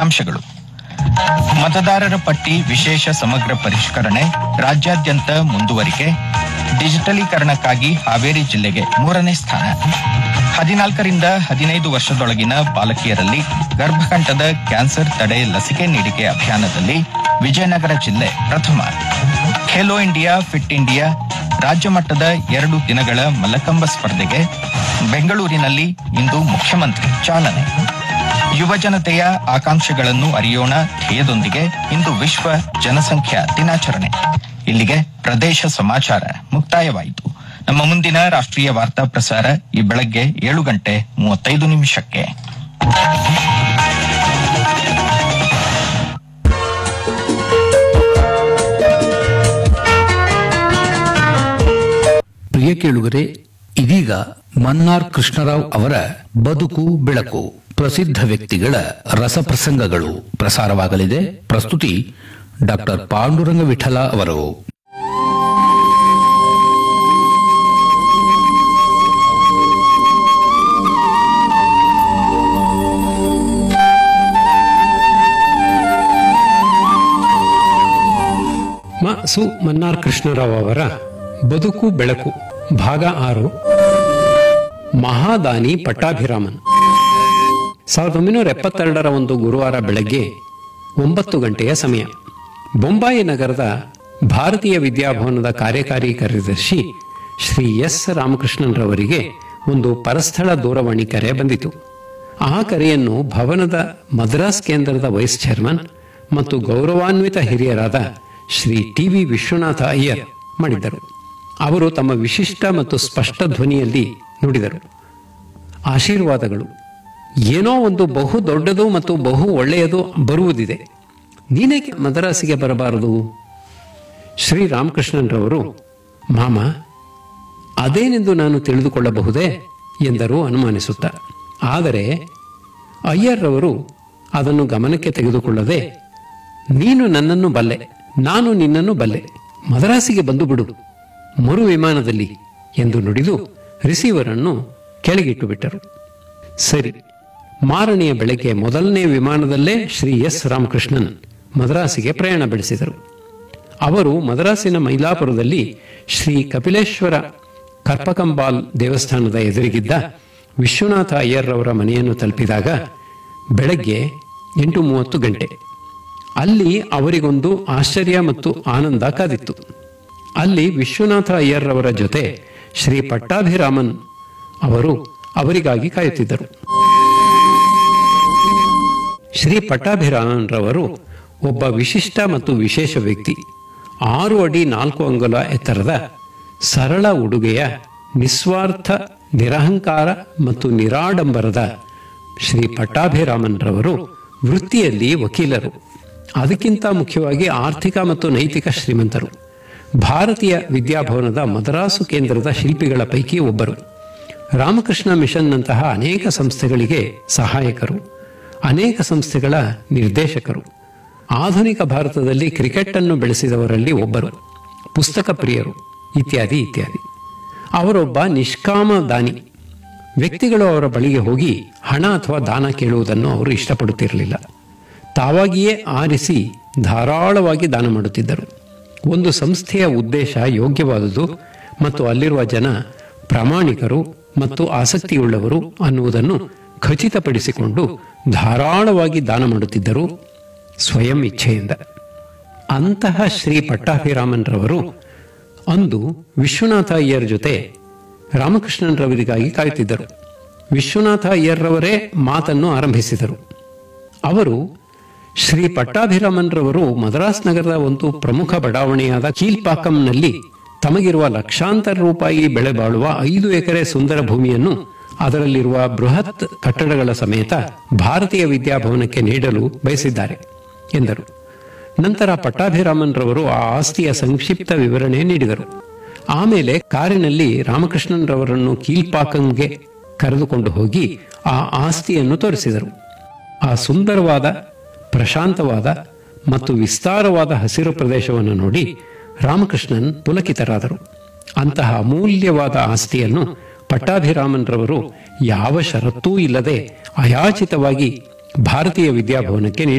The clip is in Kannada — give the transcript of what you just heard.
ಮುಖ್ಯಾಂಶಗಳು ಮತದಾರರ ಪಟ್ಟಿ ವಿಶೇಷ ಸಮಗ್ರ ಪರಿಷ್ಕರಣೆ ರಾಜ್ಯಾದ್ಯಂತ ಮುಂದುವರಿಕೆ ಡಿಜಿಟಲೀಕರಣಕ್ಕಾಗಿ ಹಾವೇರಿ ಜಿಲ್ಲೆಗೆ ಮೂರನೇ ಸ್ಥಾನ ಹದಿನಾಲ್ಕರಿಂದ ಹದಿನೈದು ವರ್ಷದೊಳಗಿನ ಬಾಲಕಿಯರಲ್ಲಿ ಗರ್ಭಕಂಠದ ಕ್ಯಾನ್ಸರ್ ತಡೆ ಲಸಿಕೆ ನೀಡಿಕೆ ಅಭಿಯಾನದಲ್ಲಿ ವಿಜಯನಗರ ಜಿಲ್ಲೆ ಪ್ರಥಮ ಖೇಲೋ ಇಂಡಿಯಾ ಫಿಟ್ ಇಂಡಿಯಾ ರಾಜ್ಯ ಮಟ್ಟದ ಎರಡು ದಿನಗಳ ಮಲ್ಲಕಂಬ ಸ್ಪರ್ಧೆಗೆ ಬೆಂಗಳೂರಿನಲ್ಲಿ ಇಂದು ಮುಖ್ಯಮಂತ್ರಿ ಚಾಲನೆ ಯುವ ಜನತೆಯ ಆಕಾಂಕ್ಷೆಗಳನ್ನು ಅರಿಯೋಣ ಧ್ಯೇಯದೊಂದಿಗೆ ಇಂದು ವಿಶ್ವ ಜನಸಂಖ್ಯಾ ದಿನಾಚರಣೆ ಇಲ್ಲಿಗೆ ಪ್ರದೇಶ ಸಮಾಚಾರ ಮುಕ್ತಾಯವಾಯಿತು ನಮ್ಮ ಮುಂದಿನ ರಾಷ್ಟ್ರೀಯ ವಾರ್ತಾ ಪ್ರಸಾರ ಈ ಬೆಳಗ್ಗೆ ಏಳು ಗಂಟೆ ಮೂವತ್ತೈದು ನಿಮಿಷಕ್ಕೆ ಪ್ರಿಯ ಕೇಳುಗರೆ ಇದೀಗ ಮನ್ನಾರ್ ಕೃಷ್ಣರಾವ್ ಅವರ ಬದುಕು ಬೆಳಕು ಪ್ರಸಿದ್ಧ ವ್ಯಕ್ತಿಗಳ ರಸಪ್ರಸಂಗಗಳು ಪ್ರಸಾರವಾಗಲಿದೆ ಪ್ರಸ್ತುತಿ ಡಾಕ್ಟರ್ ಪಾಂಡುರಂಗ ವಿಠಲ ಅವರು ಮ ಸು ಮನ್ನಾರ್ ಕೃಷ್ಣರಾವ್ ಅವರ ಬದುಕು ಬೆಳಕು ಭಾಗ ಆರು ಮಹಾದಾನಿ ಪಟ್ಟಾಭಿರಾಮನ್ ಸಾವಿರದ ಒಂಬೈನೂರ ಎಪ್ಪತ್ತೆರಡರ ಒಂದು ಗುರುವಾರ ಬೆಳಗ್ಗೆ ಒಂಬತ್ತು ಗಂಟೆಯ ಸಮಯ ಬೊಂಬಾಯಿ ನಗರದ ಭಾರತೀಯ ವಿದ್ಯಾಭವನದ ಕಾರ್ಯಕಾರಿ ಕಾರ್ಯದರ್ಶಿ ಶ್ರೀ ಎಸ್ ರಾಮಕೃಷ್ಣನ್ರವರಿಗೆ ಒಂದು ಪರಸ್ಥಳ ದೂರವಾಣಿ ಕರೆ ಬಂದಿತು ಆ ಕರೆಯನ್ನು ಭವನದ ಮದ್ರಾಸ್ ಕೇಂದ್ರದ ವೈಸ್ ಚೇರ್ಮನ್ ಮತ್ತು ಗೌರವಾನ್ವಿತ ಹಿರಿಯರಾದ ಶ್ರೀ ಟಿ ವಿ ವಿಶ್ವನಾಥ ಅಯ್ಯರ್ ಮಾಡಿದ್ದರು ಅವರು ತಮ್ಮ ವಿಶಿಷ್ಟ ಮತ್ತು ಸ್ಪಷ್ಟ ಧ್ವನಿಯಲ್ಲಿ ನುಡಿದರು ಆಶೀರ್ವಾದಗಳು ಏನೋ ಒಂದು ಬಹು ದೊಡ್ಡದು ಮತ್ತು ಬಹು ಒಳ್ಳೆಯದು ಬರುವುದಿದೆ ನೀನೇಕೆ ಮದ್ರಾಸಿಗೆ ಬರಬಾರದು ಶ್ರೀ ರಾಮಕೃಷ್ಣನ್ರವರು ಮಾಮ ಅದೇನೆಂದು ನಾನು ತಿಳಿದುಕೊಳ್ಳಬಹುದೇ ಎಂದರು ಅನುಮಾನಿಸುತ್ತ ಆದರೆ ಅಯ್ಯರ್ರವರು ಅದನ್ನು ಗಮನಕ್ಕೆ ತೆಗೆದುಕೊಳ್ಳದೆ ನೀನು ನನ್ನನ್ನು ಬಲ್ಲೆ ನಾನು ನಿನ್ನನ್ನು ಬಲ್ಲೆ ಮದ್ರಾಸಿಗೆ ಬಂದು ಬಿಡು ಮರು ವಿಮಾನದಲ್ಲಿ ಎಂದು ನುಡಿದು ರಿಸೀವರ್ ಅನ್ನು ಕೆಳಗಿಟ್ಟು ಬಿಟ್ಟರು ಸರಿ ಮಾರನೆಯ ಬೆಳಗ್ಗೆ ಮೊದಲನೇ ವಿಮಾನದಲ್ಲೇ ಶ್ರೀ ಎಸ್ ರಾಮಕೃಷ್ಣನ್ ಮದ್ರಾಸಿಗೆ ಪ್ರಯಾಣ ಬೆಳೆಸಿದರು ಅವರು ಮದ್ರಾಸಿನ ಮೈಲಾಪುರದಲ್ಲಿ ಶ್ರೀ ಕಪಿಲೇಶ್ವರ ಕರ್ಪಕಂಬಾಲ್ ದೇವಸ್ಥಾನದ ಎದುರಿಗಿದ್ದ ವಿಶ್ವನಾಥ ಅಯ್ಯರ್ರವರ ಮನೆಯನ್ನು ತಲುಪಿದಾಗ ಬೆಳಗ್ಗೆ ಎಂಟು ಮೂವತ್ತು ಗಂಟೆ ಅಲ್ಲಿ ಅವರಿಗೊಂದು ಆಶ್ಚರ್ಯ ಮತ್ತು ಆನಂದ ಕಾದಿತ್ತು ಅಲ್ಲಿ ವಿಶ್ವನಾಥ ಅಯ್ಯರ್ರವರ ಜೊತೆ ಶ್ರೀ ಪಟ್ಟಾಭಿರಾಮನ್ ಅವರು ಅವರಿಗಾಗಿ ಕಾಯುತ್ತಿದ್ದರು ಶ್ರೀ ಪಟ್ಟಾಭಿರಾಮನ್ರವರು ಒಬ್ಬ ವಿಶಿಷ್ಟ ಮತ್ತು ವಿಶೇಷ ವ್ಯಕ್ತಿ ಆರು ಅಡಿ ನಾಲ್ಕು ಅಂಗುಲ ಎತ್ತರದ ಸರಳ ಉಡುಗೆಯ ನಿಸ್ವಾರ್ಥ ನಿರಹಂಕಾರ ಮತ್ತು ನಿರಾಡಂಬರದ ಶ್ರೀ ಪಟ್ಟಾಭಿರಾಮನ್ರವರು ವೃತ್ತಿಯಲ್ಲಿ ವಕೀಲರು ಅದಕ್ಕಿಂತ ಮುಖ್ಯವಾಗಿ ಆರ್ಥಿಕ ಮತ್ತು ನೈತಿಕ ಶ್ರೀಮಂತರು ಭಾರತೀಯ ವಿದ್ಯಾಭವನದ ಮದ್ರಾಸು ಕೇಂದ್ರದ ಶಿಲ್ಪಿಗಳ ಪೈಕಿ ಒಬ್ಬರು ರಾಮಕೃಷ್ಣ ಮಿಷನ್ನಂತಹ ಅನೇಕ ಸಂಸ್ಥೆಗಳಿಗೆ ಸಹಾಯಕರು ಅನೇಕ ಸಂಸ್ಥೆಗಳ ನಿರ್ದೇಶಕರು ಆಧುನಿಕ ಭಾರತದಲ್ಲಿ ಕ್ರಿಕೆಟ್ ಅನ್ನು ಬೆಳೆಸಿದವರಲ್ಲಿ ಒಬ್ಬರು ಪುಸ್ತಕ ಪ್ರಿಯರು ಇತ್ಯಾದಿ ಇತ್ಯಾದಿ ಅವರೊಬ್ಬ ನಿಷ್ಕಾಮ ದಾನಿ ವ್ಯಕ್ತಿಗಳು ಅವರ ಬಳಿಗೆ ಹೋಗಿ ಹಣ ಅಥವಾ ದಾನ ಕೇಳುವುದನ್ನು ಅವರು ಇಷ್ಟಪಡುತ್ತಿರಲಿಲ್ಲ ತಾವಾಗಿಯೇ ಆರಿಸಿ ಧಾರಾಳವಾಗಿ ದಾನ ಮಾಡುತ್ತಿದ್ದರು ಒಂದು ಸಂಸ್ಥೆಯ ಉದ್ದೇಶ ಯೋಗ್ಯವಾದುದು ಮತ್ತು ಅಲ್ಲಿರುವ ಜನ ಪ್ರಾಮಾಣಿಕರು ಮತ್ತು ಆಸಕ್ತಿಯುಳ್ಳವರು ಅನ್ನುವುದನ್ನು ಖಚಿತಪಡಿಸಿಕೊಂಡು ಧಾರಾಳವಾಗಿ ದಾನ ಮಾಡುತ್ತಿದ್ದರು ಸ್ವಯಂ ಇಚ್ಛೆಯಿಂದ ಅಂತಹ ಶ್ರೀ ಪಟ್ಟಾಭಿರಾಮನ್ರವರು ಅಂದು ವಿಶ್ವನಾಥ ಅಯ್ಯರ್ ಜೊತೆ ರಾಮಕೃಷ್ಣನ್ರವರಿಗಾಗಿ ಕಾಯುತ್ತಿದ್ದರು ವಿಶ್ವನಾಥ ಅಯ್ಯರ್ರವರೇ ಮಾತನ್ನು ಆರಂಭಿಸಿದರು ಅವರು ಶ್ರೀ ಪಟ್ಟಾಭಿರಾಮನ್ರವರು ಮದ್ರಾಸ್ ನಗರದ ಒಂದು ಪ್ರಮುಖ ಬಡಾವಣೆಯಾದ ಕೀಲ್ಪಾಕಂನಲ್ಲಿ ತಮಗಿರುವ ಲಕ್ಷಾಂತರ ರೂಪಾಯಿ ಬೆಳೆ ಬಾಳುವ ಐದು ಎಕರೆ ಸುಂದರ ಭೂಮಿಯನ್ನು ಅದರಲ್ಲಿರುವ ಬೃಹತ್ ಕಟ್ಟಡಗಳ ಸಮೇತ ಭಾರತೀಯ ವಿದ್ಯಾಭವನಕ್ಕೆ ನೀಡಲು ಬಯಸಿದ್ದಾರೆ ಎಂದರು ನಂತರ ಪಟ್ಟಾಭಿರಾಮನ್ರವರು ಆ ಆಸ್ತಿಯ ಸಂಕ್ಷಿಪ್ತ ವಿವರಣೆ ನೀಡಿದರು ಆಮೇಲೆ ಕಾರಿನಲ್ಲಿ ರಾಮಕೃಷ್ಣನ್ರವರನ್ನು ಕೀಲ್ಪಾಕಂಗೆ ಕರೆದುಕೊಂಡು ಹೋಗಿ ಆ ಆಸ್ತಿಯನ್ನು ತೋರಿಸಿದರು ಆ ಸುಂದರವಾದ ಪ್ರಶಾಂತವಾದ ಮತ್ತು ವಿಸ್ತಾರವಾದ ಹಸಿರು ಪ್ರದೇಶವನ್ನು ನೋಡಿ ರಾಮಕೃಷ್ಣನ್ ಪುಲಕಿತರಾದರು ಅಂತಹ ಅಮೂಲ್ಯವಾದ ಆಸ್ತಿಯನ್ನು ಪಟ್ಟಾಭಿರಾಮನ್ರವರು ಯಾವ ಷರತ್ತೂ ಇಲ್ಲದೆ ಅಯಾಚಿತವಾಗಿ ಭಾರತೀಯ ವಿದ್ಯಾಭವನಕ್ಕೆ ನೀಡಿ